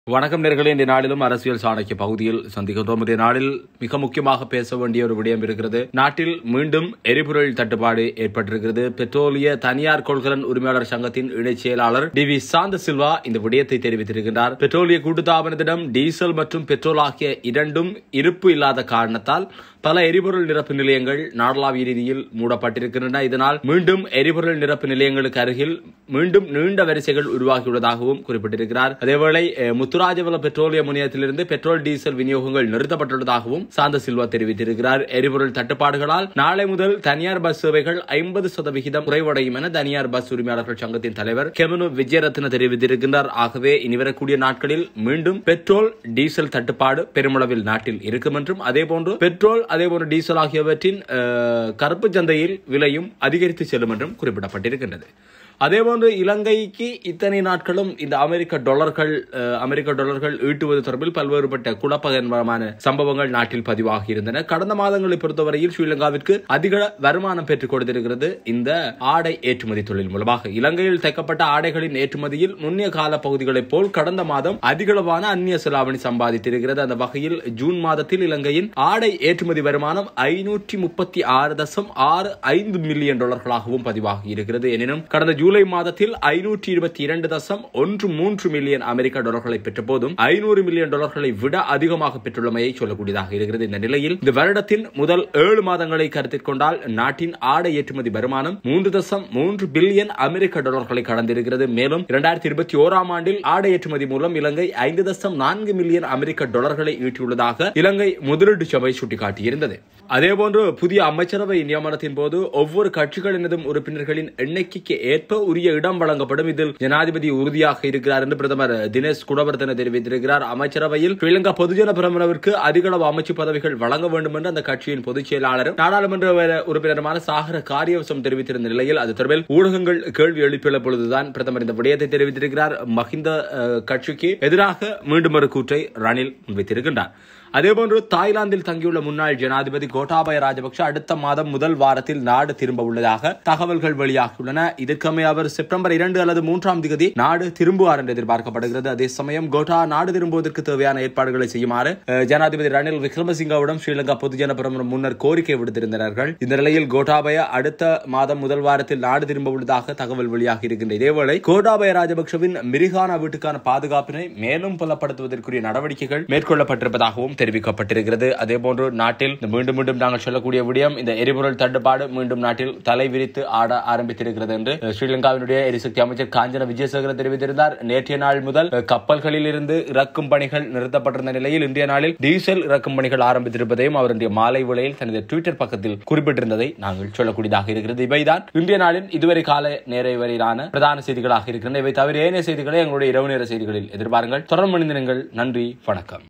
வணக்கம் நேர்களே இந்த நாளிலும் அரசியல் சாணக்கிய பகுதியில் சந்திக்கின்றோம் இந்த நாளில் மிக முக்கியமாக பேச வேண்டிய ஒரு விடயம் இருக்கிறது நாட்டில் மீண்டும் எரிபொருள் தட்டுப்பாடு ஏற்பட்டிருக்கிறது பெட்ரோலிய தனியார் கொள்கலன் உரிமையாளர் சங்கத்தின் இணைச் செயலாளர் டி வி சாந்த சில்வா இந்த விடயத்தை தெரிவித்திருக்கின்றார் பெட்ரோலிய கூட்டுத்தாபனத்திடம் டீசல் மற்றும் பெட்ரோல் ஆகிய இரண்டும் இருப்பு இல்லாத காரணத்தால் பல எரிபொருள் நிரப்பு நிலையங்கள் நாடளாவிய ரீதியில் மூடப்பட்டிருக்கின்றன இதனால் மீண்டும் எரிபொருள் நிரப்பு நிலையங்களுக்கு அருகில் மீண்டும் நீண்ட வரிசைகள் உருவாகியுள்ளதாகவும் குறிப்பிட்டிருக்கிறார் அதேவேளை அஹ், முத்துராஜவல பெட்ரோலிய முனையத்திலிருந்து பெட்ரோல் டீசல் விநியோகங்கள் நிறுத்தப்பட்டுள்ளதாகவும் சாந்த சில்வா தெரிவித்திருக்கிறார் எரிபொருள் தட்டுப்பாடுகளால் நாளை முதல் தனியார் பஸ் சேவைகள் ஐம்பது சதவிகிதம் குறைவடையும் என தனியார் பஸ் உரிமையாளர்கள் சங்கத்தின் தலைவர் கெமனு விஜயரத்ன தெரிவித்திருக்கின்றார் ஆகவே இனி வரக்கூடிய நாட்களில் மீண்டும் பெட்ரோல் டீசல் தட்டுப்பாடு பெருமளவில் நாட்டில் இருக்கும் என்றும் அதேபோன்று பெட்ரோல் அதேபோன்று டீசல் ஆகியவற்றின் அஹ், கருப்பு சந்தையில் விலையும் அதிகரித்து செல்லும் என்றும் குறிப்பிடப்பட்டிருக்கின்றது அதேபோன்று இலங்கைக்கு இத்தனை நாட்களும் இந்த அமெரிக்க டாலர்கள் அஹ், அமெரிக்க டாலர்கள் ஈட்டுவது தொடர்பில் பல்வேறுபட்ட குழப்பகரமான சம்பவங்கள் நாட்டில் பதிவாகி இருந்தன கடந்த மாதங்களை பொறுத்தவரையில் ஸ்ரீலங்காவிற்கு அதிக வருமானம் பெற்றுக் கொடுத்திருக்கிறது இந்த ஆடை ஏற்றுமதி தொழில் மூலமாக இலங்கையில் தைக்கப்பட்ட ஆடைகளின் ஏற்றுமதியில் முன்னிய கால பகுதிகளைப் போல் கடந்த மாதம் அதிகளவான அந்நிய செலாவணி சம்பாதித்திருக்கிறது அந்த வகையில் ஜூன் மாதத்தில் இலங்கையின் ஆடை ஏற்றுமதி வருமானம் ஐநூற்றி முப்பத்தி ஆறு தசம் ஆறு ஐந்து மில்லியன் டாலர்களாகவும் பதிவாகி இருக்கிறது எனினும் கடந்த ஜூலை மாதத்தில் ஐநூற்றி இருபத்தி இரண்டு தசம் ஒன்று மூன்று மில்லியன் அமெரிக்க டாலர்களை பெற்ற போதும் ஐநூறு மில்லியன் டாலர்களை விட அதிகமாக பெற்றுள்ளமையை சொல்லக்கூடியதாக இருக்கிறது இந்த நிலையில் இந்த வருடத்தின் முதல் ஏழு மாதங்களை கருத்தில் கொண்டால் நாட்டின் ஆடை ஏற்றுமதி வருமானம் மூன்று தசம் மூன்று பில்லியன் அமெரிக்க டாலர்களை கடந்திருக்கிறது மேலும் இரண்டாயிரத்தி இருபத்தி ஓராம் ஆண்டில் ஆடை ஏற்றுமதி மூலம் இலங்கை ஐந்து தசம் நான்கு மில்லியன் அமெரிக்க டாலர்களை ஈட்டியுள்ளதாக இலங்கை முதலீட்டு சபை சுட்டிக்காட்டியிருந்தது அதேபோன்று புதிய அமைச்சரவை நியமனத்தின் போது ஒவ்வொரு கட்சிகளினதும் உறுப்பினர்களின் எண்ணிக்கைக்கு ஏற்ப உரிய இடம் வழங்கப்படும் இதில் ஜனாதிபதி உறுதியாக இருக்கிறார் என்று பிரதமர் தினேஷ் குணவர்தன தெரிவித்திருக்கிறார் அமைச்சரவையில் ஸ்ரீலங்கா பொதுஜன பிரமுனவிற்கு அதிகளவு அமைச்சு பதவிகள் வழங்க வேண்டும் என்று அந்த கட்சியின் பொதுச் செயலாளரும் நாடாளுமன்ற உறுப்பினருமான சாகர காரியவசம் தெரிவித்திருந்த நிலையில் அது தொடர்பில் ஊடகங்கள் கேள்வி எழுப்பியுள்ள பொழுதுதான் பிரதமர் இந்த விடயத்தை தெரிவித்திருக்கிறார் மஹிந்த அஹ், கட்சிக்கு எதிராக மீண்டும் ஒரு கூற்றை ரணில் முன்வைத்திருக்கின்றார் அதேபோன்று தாய்லாந்தில் தங்கியுள்ள முன்னாள் ஜனாதிபதி கோட்டாபய ராஜபக்ஷ அடுத்த மாதம் முதல் வாரத்தில் நாடு திரும்ப உள்ளதாக தகவல்கள் வெளியாகியுள்ளன இதற்கமே அவர் செப்டம்பர் இரண்டு அல்லது மூன்றாம் தேதி நாடு திரும்புவார் என்று எதிர்பார்க்கப்படுகிறது அதே சமயம் கோட்டா நாடு திரும்புவதற்கு தேவையான ஏற்பாடுகளை செய்யுமாறு அஹ், ஜனாதிபதி ரணில் விக்ரமசிங்கவிடம் ஸ்ரீலங்கா பொதுஜன பிரமுகர் முன்னர் கோரிக்கை விடுத்திருந்தார்கள் இந்த நிலையில் கோட்டாபய அடுத்த மாதம் முதல் வாரத்தில் நாடு திரும்ப உள்ளதாக தகவல் வெளியாகி இருக்கின்ற இதேவேளை கோட்டாபய ராஜபக்ஷவின் மிரிகானா வீட்டுக்கான பாதுகாப்பினை மேலும் புலப்படுத்துவதற்குரிய நடவடிக்கைகள் மேற்கொள்ளப்பட்டிருப்பதாகவும் தெரிவிக்கப்பட்டிருக்கிறது அதேபோன்று நாட்டில் இந்த மீண்டும் மீண்டும் நாங்கள் சொல்லக்கூடிய விடயம் இந்த எரிபொருள் தட்டுப்பாடு மீண்டும் நாட்டில் தலை விரித்து ஆட ஆரம்பித்திருக்கிறது என்று அஹ், ஸ்ரீலங்காவினுடைய எரிசக்தி அமைச்சர் காஞ்சன விஜயசேகர தெரிவித்திருந்தார் நேற்றைய நாள் முதல் அஹ், கப்பல்களில் இருந்து இறக்கும் பணிகள் நிறுத்தப்பட்டிருந்த நிலையில் இன்றைய நாளில் டீசல் இறக்கும் பணிகள் ஆரம்பித்திருப்பதையும் அவர் இன்றைய மாலை வேளையில் தனது ட்விட்டர் பக்கத்தில் குறிப்பிட்டிருந்ததை நாங்கள் சொல்லக்கூடியதாக இருக்கிறது இவைதான் இன்றைய நாளின் இதுவரை கால நேர வரையிலான பிரதான செய்திகளாக இருக்கின்றன இவை தவிர ஏனைய செய்திகளை எங்களுடைய இரவு நேர செய்திகளில் எதிர்பாருங்கள் தொடர்ந்து மணிந்திருங்கள் நன்றி வணக்கம்